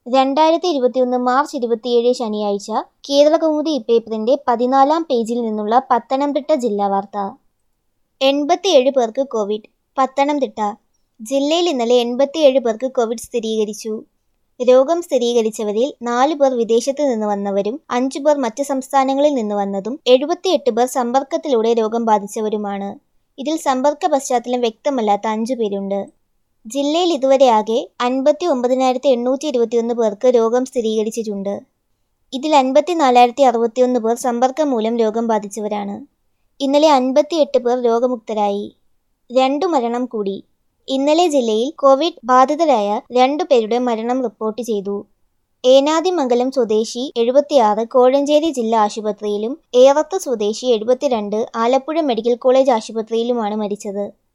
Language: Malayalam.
രണ്ടായിരത്തി ഇരുപത്തിയൊന്ന് മാർച്ച് ഇരുപത്തിയേഴ് ശനിയാഴ്ച കേരളകൗമുദി ഇപ്പേപ്പറിന്റെ പതിനാലാം പേജിൽ നിന്നുള്ള പത്തനംതിട്ട ജില്ലാ വാർത്ത എൺപത്തിയേഴ് പേർക്ക് കോവിഡ് പത്തനംതിട്ട ജില്ലയിൽ ഇന്നലെ എൺപത്തിയേഴ് പേർക്ക് കോവിഡ് സ്ഥിരീകരിച്ചു രോഗം സ്ഥിരീകരിച്ചവരിൽ നാല് പേർ വിദേശത്ത് നിന്ന് വന്നവരും അഞ്ചു പേർ മറ്റ് സംസ്ഥാനങ്ങളിൽ നിന്ന് വന്നതും എഴുപത്തിയെട്ട് പേർ സമ്പർക്കത്തിലൂടെ രോഗം ബാധിച്ചവരുമാണ് ഇതിൽ സമ്പർക്ക പശ്ചാത്തലം വ്യക്തമല്ലാത്ത അഞ്ചു പേരുണ്ട് ജില്ലയിൽ ഇതുവരെ ആകെ അൻപത്തി ഒമ്പതിനായിരത്തി എണ്ണൂറ്റി ഇരുപത്തിയൊന്ന് പേർക്ക് രോഗം സ്ഥിരീകരിച്ചിട്ടുണ്ട് ഇതിൽ അൻപത്തിനാലായിരത്തി അറുപത്തിയൊന്ന് പേർ സമ്പർക്കം മൂലം രോഗം ബാധിച്ചവരാണ് ഇന്നലെ അൻപത്തിയെട്ട് പേർ രോഗമുക്തരായി രണ്ടു മരണം കൂടി ഇന്നലെ ജില്ലയിൽ കോവിഡ് ബാധിതരായ രണ്ടു പേരുടെ മരണം റിപ്പോർട്ട് ചെയ്തു ഏനാദിമംഗലം സ്വദേശി എഴുപത്തിയാറ് കോഴഞ്ചേരി ജില്ലാ ആശുപത്രിയിലും ഏറത്ത് സ്വദേശി എഴുപത്തിരണ്ട് ആലപ്പുഴ മെഡിക്കൽ കോളേജ് ആശുപത്രിയിലുമാണ് മരിച്ചത്